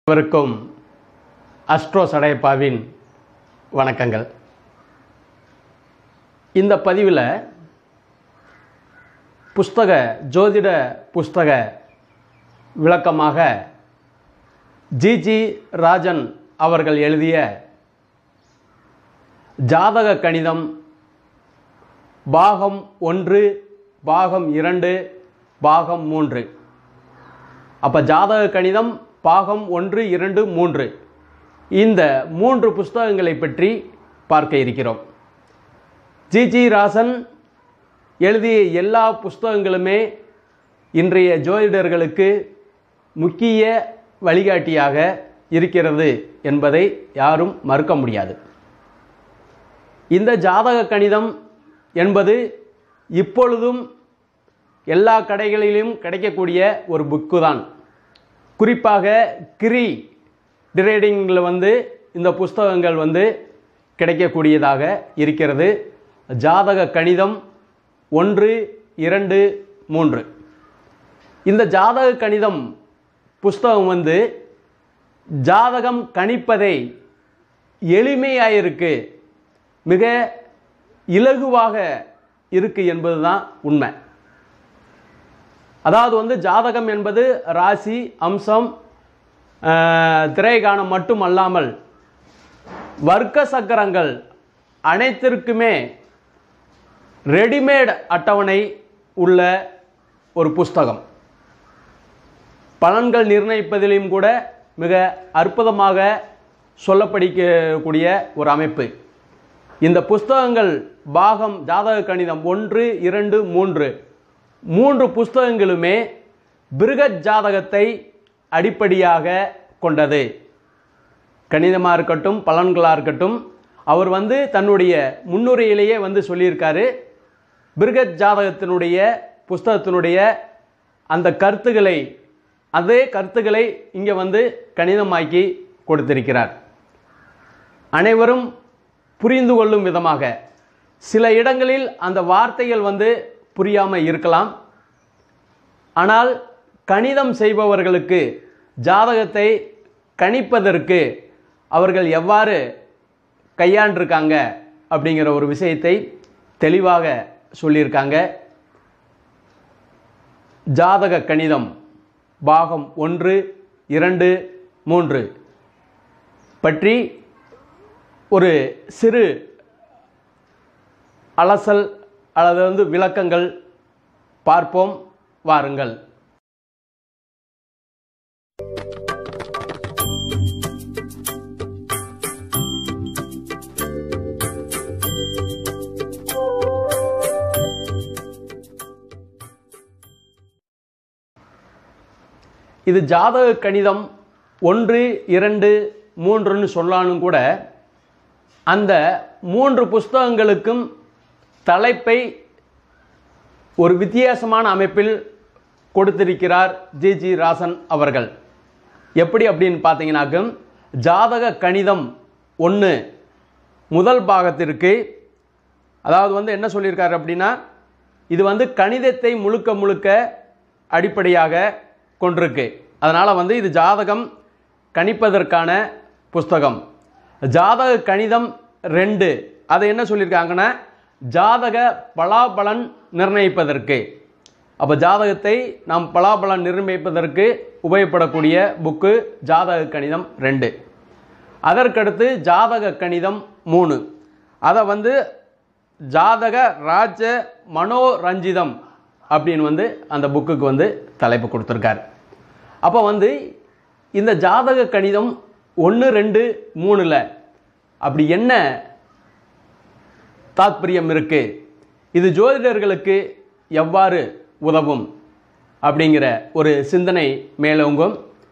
அனைவருக்கும் அஸ்ட்ரோ சடையப்பாவின் வணக்கங்கள் இந்த பதிவில் புஸ்தக ஜோதிட புஸ்தக விளக்கமாக ஜிஜி ராஜன் அவர்கள் எழுதிய ஜாதக கணிதம் பாகம் ஒன்று பாகம் இரண்டு பாகம் மூன்று அப்போ ஜாதக கணிதம் பாகம் ஒன்று இரண்டு மூன்று இந்த மூன்று புஸ்தகங்களை பற்றி பார்க்க இருக்கிறோம் ஜிஜி ராசன் எழுதிய எல்லா புஸ்தகங்களுமே இன்றைய ஜோதிடர்களுக்கு முக்கிய வழிகாட்டியாக இருக்கிறது என்பதை யாரும் மறுக்க முடியாது இந்த ஜாதக கணிதம் என்பது இப்பொழுதும் எல்லா கடைகளிலும் கிடைக்கக்கூடிய ஒரு புக்கு தான் குறிப்பாக கிரி டிரேடிங்கில் வந்து இந்த புஸ்தகங்கள் வந்து கிடைக்கக்கூடியதாக இருக்கிறது ஜாதக கணிதம் ஒன்று இரண்டு மூன்று இந்த ஜாதக கணிதம் புஸ்தகம் வந்து ஜாதகம் கணிப்பதை எளிமையாக இருக்கு மிக இலகுவாக இருக்கு என்பதுதான் உண்மை அதாவது வந்து ஜாதகம் என்பது ராசி அம்சம் ஆஹ், திரைகாணம் மட்டும் அல்லாமல் வர்க்க சக்கரங்கள் அனைத்திற்குமே ரெடிமேட் அட்டவணை உள்ள ஒரு புஸ்தகம் பலன்கள் நிர்ணயிப்பதிலும் கூட மிக அற்புதமாக சொல்லப்படிக்கக்கூடிய ஒரு அமைப்பு இந்த புஸ்தகங்கள் பாகம் ஜாதக கணிதம் ஒன்று இரண்டு மூன்று மூன்று புஸ்தகங்களுமே பிருகத் ஜாதகத்தை அடிப்படையாக கொண்டது கணிதமாக இருக்கட்டும் பலன்களாக இருக்கட்டும் அவர் வந்து தன்னுடைய முன்னுரையிலேயே வந்து சொல்லியிருக்காரு பிருகத் ஜாதகத்தினுடைய புஸ்தகத்தினுடைய அந்த கருத்துக்களை அதே கருத்துக்களை இங்கே வந்து கணிதமாக்கி கொடுத்திருக்கிறார் அனைவரும் புரிந்து கொள்ளும் விதமாக சில இடங்களில் அந்த வார்த்தைகள் வந்து புரியாமல் இருக்கலாம் ஆனால் கணிதம் செய்பவர்களுக்கு ஜாதகத்தை கணிப்பதற்கு அவர்கள் எவ்வாறு கையாண்டிருக்காங்க அப்படிங்கிற ஒரு விஷயத்தை தெளிவாக சொல்லியிருக்காங்க ஜாதக கணிதம் பாகம் ஒன்று இரண்டு மூன்று பற்றி ஒரு சிறு அலசல் அல்லது வந்து விளக்கங்கள் பார்ப்போம் வாருங்கள் இது ஜாதக கணிதம் ஒன்று இரண்டு மூன்றுன்னு சொன்னாலும் கூட அந்த மூன்று புஸ்தகங்களுக்கும் தலைப்பை ஒரு வித்தியாசமான அமைப்பில் கொடுத்திருக்கிறார் ஜி ஜி ராசன் அவர்கள் எப்படி அப்படின்னு பார்த்தீங்கன்னாக்கும் ஜாதக கணிதம் ஒன்று முதல் பாகத்திற்கு அதாவது வந்து என்ன சொல்லியிருக்காரு அப்படின்னா இது வந்து கணிதத்தை முழுக்க முழுக்க அடிப்படையாக கொண்டிருக்கு அதனால் வந்து இது ஜாதகம் கணிப்பதற்கான புஸ்தகம் ஜாதக கணிதம் ரெண்டு அதை என்ன சொல்லியிருக்காங்கன்னா ஜாதக பலாபலன் நிர்ணயிப்பதற்கு அப்போ ஜாதகத்தை நாம் பலாபலன் நிர்ணயிப்பதற்கு உபயோகப்படக்கூடிய புக்கு ஜாதக கணிதம் ரெண்டு அதற்கடுத்து ஜாதக கணிதம் மூணு அதை வந்து ஜாதக ராஜ மனோரஞ்சிதம் அப்படின்னு வந்து அந்த புக்குக்கு வந்து தலைப்பு கொடுத்துருக்காரு அப்போ வந்து இந்த ஜாதக கணிதம் ஒன்று ரெண்டு மூணில் அப்படி என்ன தாத்பரியம் இருக்கு இது ஜோதிடர்களுக்கு எவ்வாறு உதவும் அப்படிங்கிற ஒரு சிந்தனை மேலோங்கும்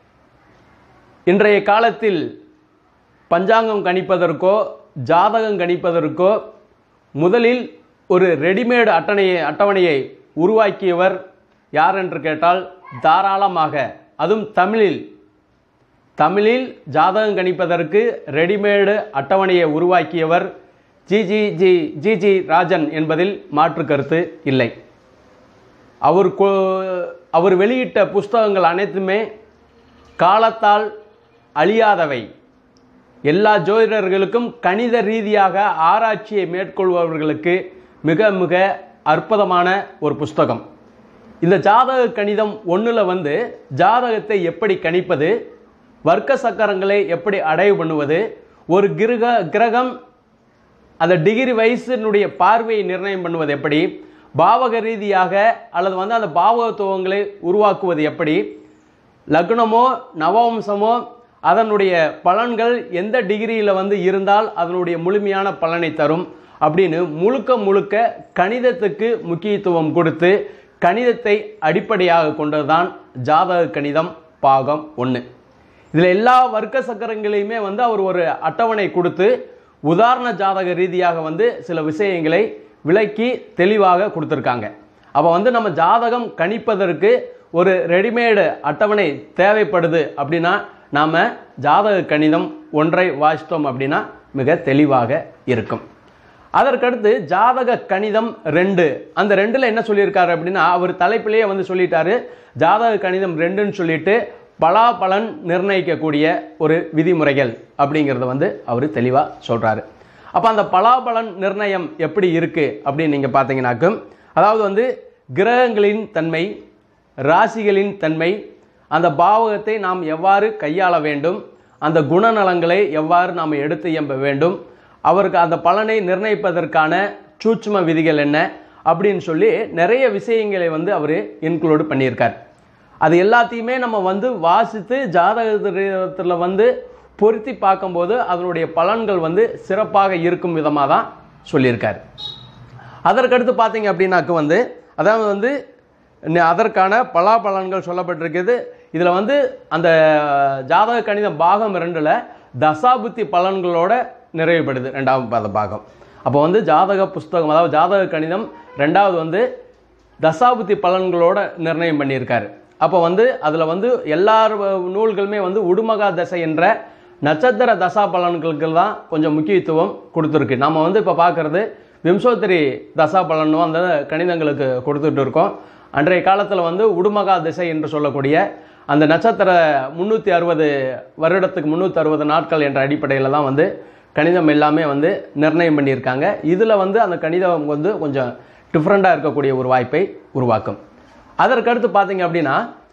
இன்றைய காலத்தில் பஞ்சாங்கம் கணிப்பதற்கோ ஜாதகம் கணிப்பதற்கோ முதலில் ஒரு ரெடிமேடு அட்டணையை அட்டவணையை உருவாக்கியவர் யார் என்று கேட்டால் தாராளமாக அதுவும் தமிழில் தமிழில் ஜாதகம் கணிப்பதற்கு ரெடிமேடு அட்டவணையை உருவாக்கியவர் G G G G G Rajan என்பதில் மாற்று கருத்து இல்லை அவர் கொ- அவர் வெளியிட்ட புஸ்தகங்கள் அனைத்துமே காலத்தால் அழியாதவை எல்லா ஜோதிடர்களுக்கும் கணித ரீதியாக ஆராய்ச்சியை மேற்கொள்பவர்களுக்கு மிக மிக அற்புதமான ஒரு புஸ்தகம் இந்த ஜாதக கணிதம் ஒன்றில் வந்து ஜாதகத்தை எப்படி கணிப்பது வர்க்க சக்கரங்களை எப்படி அடைவு பண்ணுவது ஒரு கிரக கிரகம் அந்த டிகிரி வயசினுடைய பார்வையை நிர்ணயம் பண்ணுவது எப்படி பாவக ரீதியாக அல்லது வந்து அந்த பாவகத்துவங்களை உருவாக்குவது எப்படி லக்னமோ நவவம்சமோ அதனுடைய பலன்கள் எந்த டிகிரியில் வந்து இருந்தால் அதனுடைய முழுமையான பலனை தரும் அப்படின்னு முழுக்க முழுக்க கணிதத்துக்கு முக்கியத்துவம் கொடுத்து கணிதத்தை அடிப்படையாக கொண்டதுதான் ஜாதக கணிதம் பாகம் ஒன்று இதில் எல்லா வர்க்க சக்கரங்களையுமே வந்து அவர் ஒரு அட்டவணை கொடுத்து உதாரண ஜாதக ரீதியாக வந்து சில விஷயங்களை விளக்கி தெளிவாக கொடுத்துருக்காங்க அப்போ வந்து நம்ம ஜாதகம் கணிப்பதற்கு ஒரு ரெடிமேடு அட்டவணை தேவைப்படுது அப்படின்னா நாம் ஜாதக கணிதம் ஒன்றை வாசித்தோம் அப்படின்னா மிக தெளிவாக இருக்கும் அதற்கடுத்து ஜாதக கணிதம் ரெண்டு அந்த ரெண்டில் என்ன சொல்லியிருக்காரு அப்படின்னா அவர் தலைப்பிலேயே வந்து சொல்லிட்டாரு ஜாதக கணிதம் ரெண்டுன்னு சொல்லிட்டு பலாபலன் நிர்ணயிக்கக்கூடிய ஒரு விதிமுறைகள் அப்படிங்கிறத வந்து அவர் தெளிவாக சொல்கிறாரு அப்போ அந்த பலாபலன் நிர்ணயம் எப்படி இருக்குது அப்படின்னு நீங்கள் பார்த்தீங்கன்னாக்கும் அதாவது வந்து கிரகங்களின் தன்மை ராசிகளின் தன்மை அந்த பாவகத்தை நாம் எவ்வாறு கையாள வேண்டும் அந்த குணநலங்களை எவ்வாறு நாம் எடுத்து எம்ப வேண்டும் அவருக்கு அந்த பலனை நிர்ணயிப்பதற்கான சூட்சும விதிகள் என்ன அப்படின்னு சொல்லி நிறைய விஷயங்களை வந்து அவர் இன்க்ளூடு பண்ணியிருக்கார் அது எல்லாத்தையுமே நம்ம வந்து வாசித்து ஜாதகத்தில் வந்து பொருத்தி பார்க்கும்போது அதனுடைய பலன்கள் வந்து சிறப்பாக இருக்கும் விதமாக தான் சொல்லியிருக்காரு அதற்கடுத்து பார்த்தீங்க அப்படின்னாக்க வந்து அதாவது வந்து நி- அதற்கான பலாபலன்கள் சொல்லப்பட்டிருக்குது இதில் வந்து அந்த ஜாதக கணிதம் பாகம் ரெண்டில் தசாபுத்தி பலன்களோட நிறைவுபடுது ரெண்டாவது பாத பாகம் அப்போ வந்து ஜாதக புஸ்தகம் அதாவது ஜாதக கணிதம் ரெண்டாவது வந்து தசாபுத்தி பலன்களோட நிர்ணயம் பண்ணியிருக்காரு அப்போ வந்து அதில் வந்து எல்லா நூல்களுமே வந்து உடுமகா தசை என்ற நட்சத்திர தசா பலன்களுக்கு தான் கொஞ்சம் முக்கியத்துவம் கொடுத்துருக்கு நம்ம வந்து இப்போ பார்க்குறது விம்சோத்தரி தசா பலனும் அந்த கணிதங்களுக்கு கொடுத்துட்டு இருக்கோம் அன்றைய காலத்தில் வந்து உடுமகா திசை என்று சொல்லக்கூடிய அந்த நட்சத்திர முந்நூற்றி அறுபது வருடத்துக்கு முந்நூற்றி அறுபது நாட்கள் என்ற அடிப்படையில் தான் வந்து கணிதம் எல்லாமே வந்து நிர்ணயம் பண்ணியிருக்காங்க இதில் வந்து அந்த கணிதம் வந்து கொஞ்சம் டிஃப்ரெண்ட்டாக இருக்கக்கூடிய ஒரு வாய்ப்பை உருவாக்கும் அதற்கடுத்து பார்த்தீங்க அப்படின்னா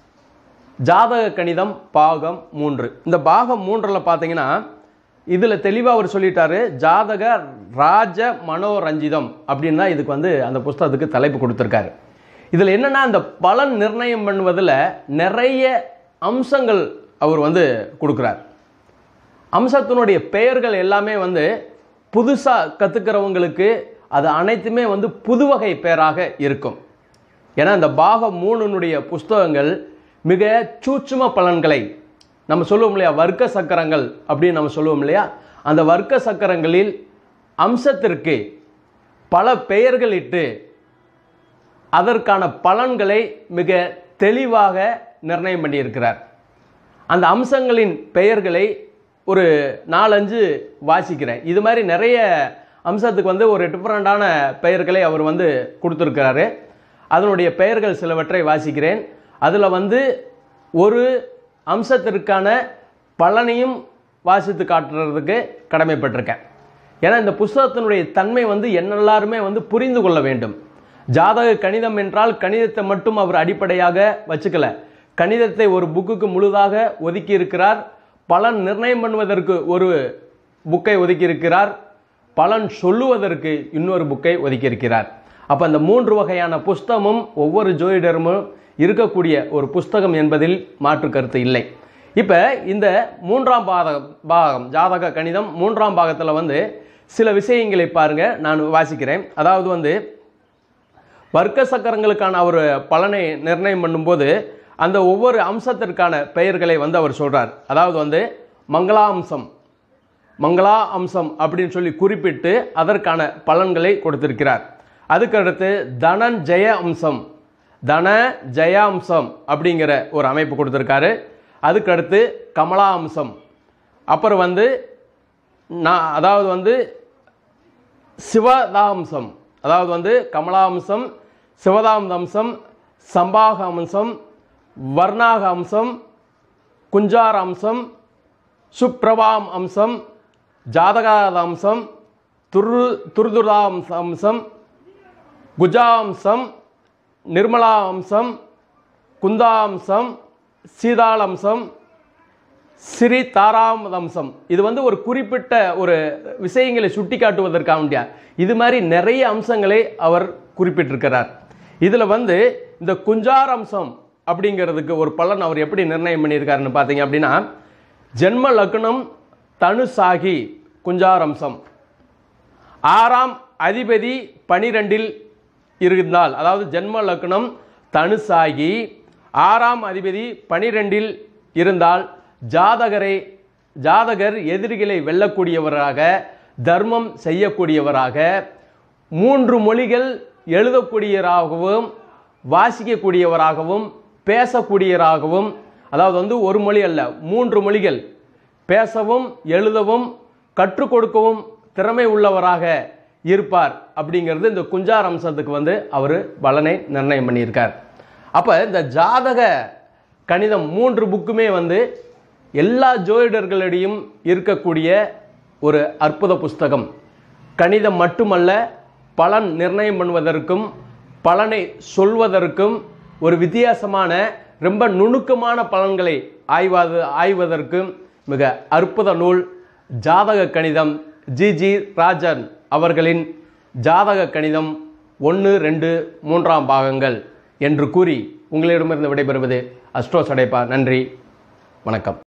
ஜாதக கணிதம் பாகம் மூன்று இந்த பாகம் மூன்றில் பார்த்தீங்கன்னா இதில் தெளிவாக அவர் சொல்லிட்டாரு ஜாதக ராஜ மனோரஞ்சிதம் அப்படின்னு தான் இதுக்கு வந்து அந்த புஸ்தகத்துக்கு தலைப்பு கொடுத்துருக்காரு இதில் என்னென்னா இந்த பலன் நிர்ணயம் பண்ணுவதில் நிறைய அம்சங்கள் அவர் வந்து கொடுக்குறார் அம்சத்தினுடைய பெயர்கள் எல்லாமே வந்து புதுசாக கற்றுக்கிறவங்களுக்கு அது அனைத்துமே வந்து புதுவகை பெயராக இருக்கும் ஏன்னா இந்த பாகம் மூணுனுடைய புஸ்தகங்கள் மிக சூட்சும பலன்களை நம்ம சொல்லுவோம் இல்லையா வர்க்க சக்கரங்கள் அப்படின்னு நம்ம சொல்லுவோம் இல்லையா அந்த வர்க்க சக்கரங்களில் அம்சத்திற்கு பல பெயர்கள் இட்டு அதற்கான பலன்களை மிக தெளிவாக நிர்ணயம் பண்ணியிருக்கிறார் அந்த அம்சங்களின் பெயர்களை ஒரு நாலஞ்சு வாசிக்கிறேன் இது மாதிரி நிறைய அம்சத்துக்கு வந்து ஒரு டிஃப்ரெண்டான பெயர்களை அவர் வந்து கொடுத்துருக்கிறாரு அதனுடைய பெயர்கள் சிலவற்றை வாசிக்கிறேன் அதில் வந்து ஒரு அம்சத்திற்கான பலனையும் வாசித்து காட்டுறதுக்கு கடமைப்பட்டிருக்கேன் ஏன்னா இந்த புஸ்தகத்தினுடைய தன்மை வந்து என்னெல்லாருமே வந்து புரிந்து கொள்ள வேண்டும் ஜாதக கணிதம் என்றால் கணிதத்தை மட்டும் அவர் அடிப்படையாக வச்சுக்கல கணிதத்தை ஒரு புக்குக்கு முழுதாக ஒதுக்கி இருக்கிறார் பலன் நிர்ணயம் பண்ணுவதற்கு ஒரு புக்கை ஒதுக்கி இருக்கிறார் பலன் சொல்லுவதற்கு இன்னொரு புக்கை ஒதுக்கி இருக்கிறார் அப்போ அந்த மூன்று வகையான புஸ்தகமும் ஒவ்வொரு ஜோதிடரும் இருக்கக்கூடிய ஒரு புஸ்தகம் என்பதில் மாற்று கருத்து இல்லை இப்போ இந்த மூன்றாம் பாதகம் பாகம் ஜாதக கணிதம் மூன்றாம் பாகத்தில் வந்து சில விஷயங்களை பாருங்க நான் வாசிக்கிறேன் அதாவது வந்து வர்க்க சக்கரங்களுக்கான அவர் பலனை நிர்ணயம் பண்ணும்போது அந்த ஒவ்வொரு அம்சத்திற்கான பெயர்களை வந்து அவர் சொல்றார் அதாவது வந்து மங்களா அம்சம் மங்களா அம்சம் அப்படின்னு சொல்லி குறிப்பிட்டு அதற்கான பலன்களை கொடுத்திருக்கிறார் அதுக்கடுத்து தனன் ஜெய அம்சம் தன ஜெய அம்சம் அப்படிங்கிற ஒரு அமைப்பு கொடுத்துருக்காரு அதுக்கடுத்து கமலா அம்சம் அப்புறம் வந்து நான் அதாவது வந்து சிவதாம்சம் அதாவது வந்து கமலாம்சம் சிவதாம்சம் சம்பாக அம்சம் வர்ணாக அம்சம் குஞ்சார அம்சம் சுப்ரபாம் அம்சம் ஜாதகாத அம்சம் துரு துர்துராம் அம்சம் குஜாம்சம் நிர்மலா அம்சம் குந்தாம்சம் சீதாளம்சம் ஸ்ரீ தாராமதம்சம் இது வந்து ஒரு குறிப்பிட்ட ஒரு விஷயங்களை சுட்டி காட்டுவதற்காக வேண்டிய இது மாதிரி நிறைய அம்சங்களை அவர் குறிப்பிட்டிருக்கிறார் இதில் வந்து இந்த குஞ்சார் அம்சம் அப்படிங்கிறதுக்கு ஒரு பலன் அவர் எப்படி நிர்ணயம் பண்ணியிருக்காருன்னு பார்த்தீங்க அப்படின்னா ஜென்ம லக்னம் தனுசாகி குஞ்சார் அம்சம் ஆறாம் அதிபதி பனிரெண்டில் இருந்தால் அதாவது ஜென்ம லக்னம் தனுசாகி ஆறாம் அதிபதி பனிரெண்டில் இருந்தால் ஜாதகரை ஜாதகர் எதிரிகளை வெல்லக்கூடியவராக தர்மம் செய்யக்கூடியவராக மூன்று மொழிகள் எழுதக்கூடியவராகவும் வாசிக்கக்கூடியவராகவும் பேசக்கூடியவராகவும் அதாவது வந்து ஒரு மொழி அல்ல மூன்று மொழிகள் பேசவும் எழுதவும் கற்றுக் கொடுக்கவும் திறமை உள்ளவராக இருப்பார் அப்படிங்கிறது இந்த குஞ்சார் அம்சத்துக்கு வந்து அவர் பலனை நிர்ணயம் பண்ணியிருக்கார் அப்போ இந்த ஜாதக கணிதம் மூன்று புக்குமே வந்து எல்லா ஜோதிடர்களிடையும் இருக்கக்கூடிய ஒரு அற்புத புஸ்தகம் கணிதம் மட்டுமல்ல பலன் நிர்ணயம் பண்ணுவதற்கும் பலனை சொல்வதற்கும் ஒரு வித்தியாசமான ரொம்ப நுணுக்கமான பலன்களை ஆய்வாது ஆய்வதற்கும் மிக அற்புத நூல் ஜாதக கணிதம் ஜி ஜி ராஜன் அவர்களின் ஜாதக கணிதம் ஒன்று ரெண்டு மூன்றாம் பாகங்கள் என்று கூறி உங்களிடமிருந்து விடைபெறுவது அஸ்ட்ரோ சடைப்பா நன்றி வணக்கம்